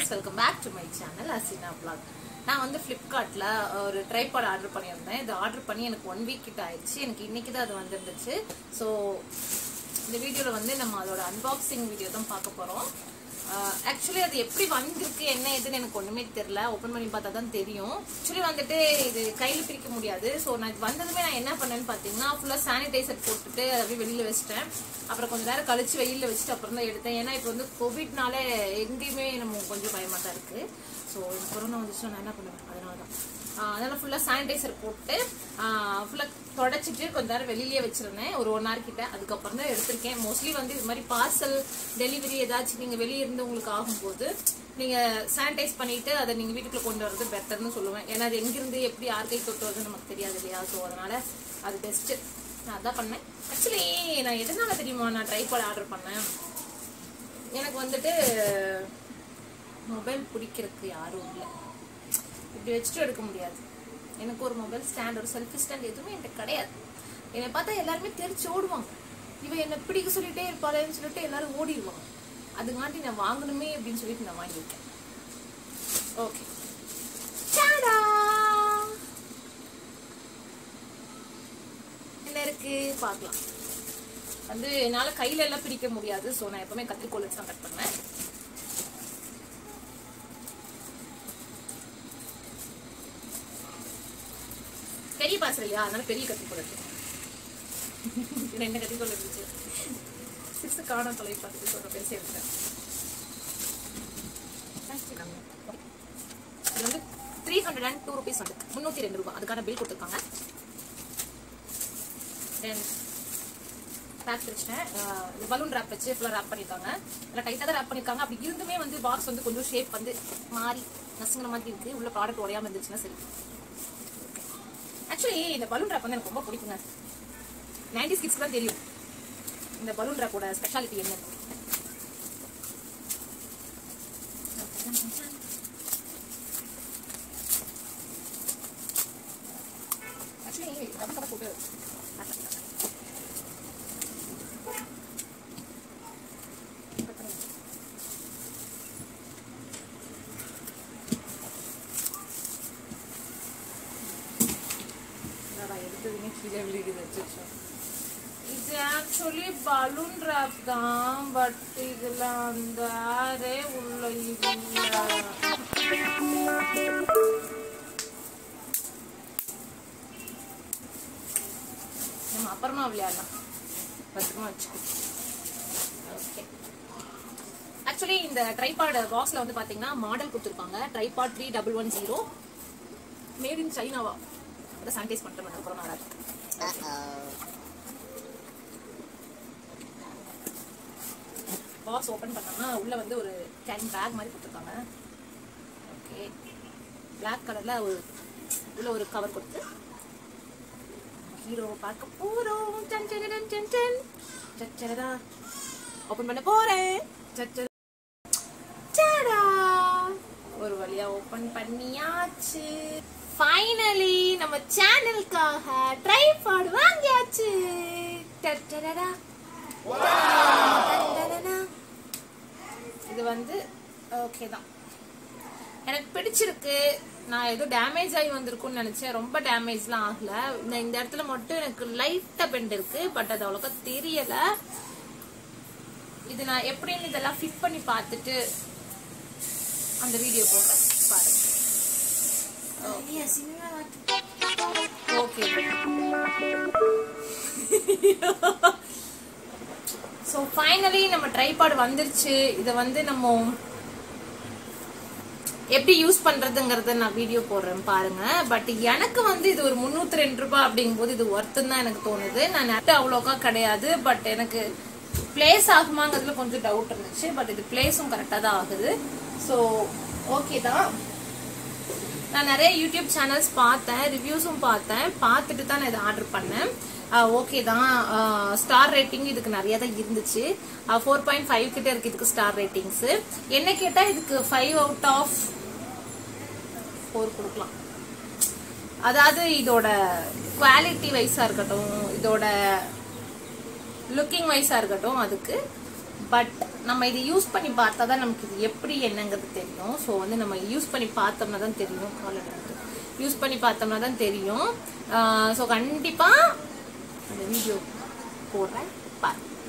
Guys welcome back to my channel Asina vlog நான் வந்து ஃப்ளிப்கார்ட்டில் ஒரு ட்ரைபாட் ஆர்டர் பண்ணியிருந்தேன் இது ஆர்டர் பண்ணி எனக்கு ஒன் வீக் கிட்ட ஆயிடுச்சு எனக்கு இன்னைக்கு தான் அது வந்துருந்துச்சு ஸோ இந்த வீடியோவில் வந்து நம்ம அதோட அன்பாக்சிங் வீடியோ தான் பார்க்க போகிறோம் ஆக்சுவலி அது எப்படி வந்திருக்கு என்ன ஏதுன்னு எனக்கு ஒன்றுமே தெரியல ஓப்பன் பண்ணி பார்த்தா தான் தெரியும் ஆக்சுவலி வந்துட்டு இது கையில் பிரிக்க முடியாது ஸோ நான் இது வந்ததுமே நான் என்ன பண்ணேன்னு பார்த்தீங்கன்னா ஃபுல்லாக சானிடைசர் போட்டுட்டு அதை அப்படியே வெளியில் வச்சிட்டேன் அப்புறம் கொஞ்ச நேரம் கழிச்சு வெயிலில் வச்சுட்டு அப்புறம் தான் எடுத்தேன் ஏன்னா இப்போ வந்து கோவிட்னால எங்கேயுமே நம்ம கொஞ்சம் பயமாக தான் இருக்குது ஸோ கொரோனா வந்துச்சுன்னா நான் என்ன பண்ணுவேன் அதனால தான் அதனால ஃபுல்லாக சானிடைசர் போட்டு ஃபுல்லாக தொடச்சிட்டு கொஞ்ச நேரம் வெளியிலேயே வச்சிருந்தேன் ஒரு ஒன் ஹவர் கிட்ட அதுக்கப்புறம் தான் எடுத்திருக்கேன் மோஸ்ட்லி வந்து இது மாதிரி பார்சல் டெலிவரி ஏதாச்சும் நீங்கள் வெளியே இருந்து உங்களுக்கு ஆகும்போது நீங்கள் சானிடைஸ் பண்ணிட்டு அதை நீங்கள் வீட்டுக்குள்ள கொண்டு வரது பெட்டர்னு சொல்லுவேன் ஏன்னா அது எங்கிருந்து எப்படி யார் கை தொட்டு வருதுன்னு நமக்கு தெரியாது இல்லையா ஸோ அதனால அது பெஸ்ட்டு நான் அதான் பண்ணேன் ஆக்சுவலி நான் எதனால தெரியுமா நான் ட்ரைபாட் ஆர்டர் பண்ணேன் எனக்கு வந்துட்டு மொபைல் பிடிக்கிறதுக்கு யாரும் இல்லை இப்படி வச்சுட்டு எடுக்க முடியாது எனக்கு ஒரு மொபைல் ஸ்டாண்ட் ஒரு செல்ஃபி ஸ்டாண்ட் எதுவுமே என்கிட்ட கிடையாது என்னை பார்த்தா எல்லாருமே தெரிச்சு ஓடுவாங்க இவன் என்னை பிடிக்க சொல்லிட்டே இருப்பாளேன்னு சொல்லிட்டு எல்லாரும் ஓடிடுவாங்க அதுங்காட்டி நான் வாங்கணுமே அப்படின்னு சொல்லிட்டு நான் வாங்கியிருக்கேன் ஓகே என்ன இருக்கு பார்க்கலாம் வந்து என்னால கையில எல்லாம் பிரிக்க முடியாது ஸோ நான் எப்பவுமே கத்திரிக்கோல் வச்சு தான் கட் பண்ணுவேன் பெரிய பாசல் இல்லையா அதனால பெரிய கத்திரிக்கோல் இருக்கு ரெண்டு கத்திரிக்கோல் இருந்துச்சு சிக்ஸ் காணும் தொலை பார்த்துட்டு சொல்ற பெருசு எடுத்தேன் இது வந்து three hundred and two rupees வந்து முந்நூற்றி ரெண்டு ரூபாய் அதுக்கான பில் கொடுத்துருக்காங்க தென் பேக் வச்சிட்டேன் இது பலூன் ரேப் வச்சு ஃபுல்லாக ரேப் பண்ணியிருக்காங்க நல்லா டைட்டாக தான் ரேப் பண்ணியிருக்காங்க அப்படி இருந்துமே வந்து பாக்ஸ் வந்து கொஞ்சம் ஷேப் வந்து மாறி நசுங்கிற மாதிரி இருக்கு உள்ள ப்ராடக்ட் உடையாம இருந்துச்சுன்னா சரி ஆக்சுவலி இந்த பலூன் ரேப் வந்து எனக்கு ரொம்ப பிடிக்குங்க நைன்டி கிட்ஸ்க்கு தான் தெரியும் இந்த பலூன் ரேப்போட ஸ்பெஷாலிட்டி என்ன ஆக்சுவலி ரப்பர் கவர் போட்டு எடுத்ததுமே கீழே விழுகுது அச்சோ இது ஆக்சுவலி பலூன் ரேப் தான் பட் இதுல அந்த ஆரே உள்ள இல்ல நம்ம அப்புறமா விளையாடலாம் பத்திரமா வச்சுக்கோ ஓகே ஆக்சுவலி இந்த ட்ரைபாட் பாக்ஸ்ல வந்து பாத்தீங்கன்னா மாடல் கொடுத்துருக்காங்க tripod three double one zero made in சைனாவா அதை சானிடைஸ் பண்ணிட்டு அப்புறம் நல்லா பாக்ஸ் ஓப்பன் பண்ணோம்னா உள்ள வந்து ஒரு கேன் பேக் மாதிரி கொடுத்துருக்காங்க ஓகே பிளாக் கலர்ல ஒரு உள்ள ஒரு கவர் கொடுத்து ஹீரோ பார்க்க போறோம் டன் டன் டன் டன் டன் சச்சரடா ஓபன் பண்ண போறேன் சச்சர சடா ஒரு வழியா ஓபன் பண்ணியாச்சு ஃபைனலி நம்ம சேனலுக்காக ட்ரைபாட் வாங்கியாச்சு டடடடா. டடடடா. இது வந்து ஓகே தான் எனக்கு பிடிச்சிருக்கு நான் ஏதோ டேமேஜ் ஆகி வந்திருக்கும்னு நினைச்சேன் ரொம்ப டேமேஜ்லாம் ஆகல இந்த இந்த இடத்துல மட்டும் எனக்கு லைட்டா பெண்ட் இருக்கு பட் அது அவ்வளோக்கா தெரியல இது நான் எப்படின்னு இதெல்லாம் ஃபிட் பண்ணி பார்த்துட்டு அந்த வீடியோ போடுறேன் பாருங்க ஓகே ஸோ ஃபைனலி நம்ம ட்ரைபாட் வந்துருச்சு இதை வந்து நம்ம எப்படி யூஸ் பண்றதுங்கறத நான் வீடியோ போடுறேன் பாருங்க பட் எனக்கு வந்து இது ஒரு முன்னூத்தி ரெண்டு ரூபாய் அப்படிங்கும்போது இது ஒர்த்து தான் எனக்கு தோணுது நான் நெட் அவ்வளோக்கா கிடையாது பட் எனக்கு பிளேஸ் ஆகுமாங்கிறதுல கொஞ்சம் டவுட் இருந்துச்சு பட் இது பிளேஸும் கரெக்டாக தான் ஆகுது ஸோ ஓகே தான் நான் நிறைய யூடியூப் சேனல்ஸ் பார்த்தேன் ரிவ்யூஸும் பார்த்தேன் பார்த்துட்டு தான் நான் இதை ஆர்டர் பண்ணேன் ஓகே தான் ஸ்டார் ரேட்டிங் இதுக்கு நிறைய தான் இருந்துச்சு ஃபோர் பாயிண்ட் ஃபைவ் கிட்ட இருக்கு இதுக்கு ஸ்டார் ரேட்டிங்ஸ் என்ன கேட்டால் இதுக்கு ஃபைவ் அவுட் ஆஃப் ஃபோர் கொடுக்கலாம் அதாவது இதோட குவாலிட்டி வைஸா இருக்கட்டும் இதோட லுக்கிங் வைஸா இருக்கட்டும் அதுக்கு பட் நம்ம இது யூஸ் பண்ணி பார்த்தா தான் நமக்கு இது எப்படி என்னங்கிறது தெரியும் ஸோ வந்து நம்ம யூஸ் பண்ணி பார்த்தோம்னா தான் தெரியும் யூஸ் பண்ணி பார்த்தோம்னா தான் தெரியும் ஸோ கண்டிப்பாக அந்த வீடியோ போடுறேன் பாருங்க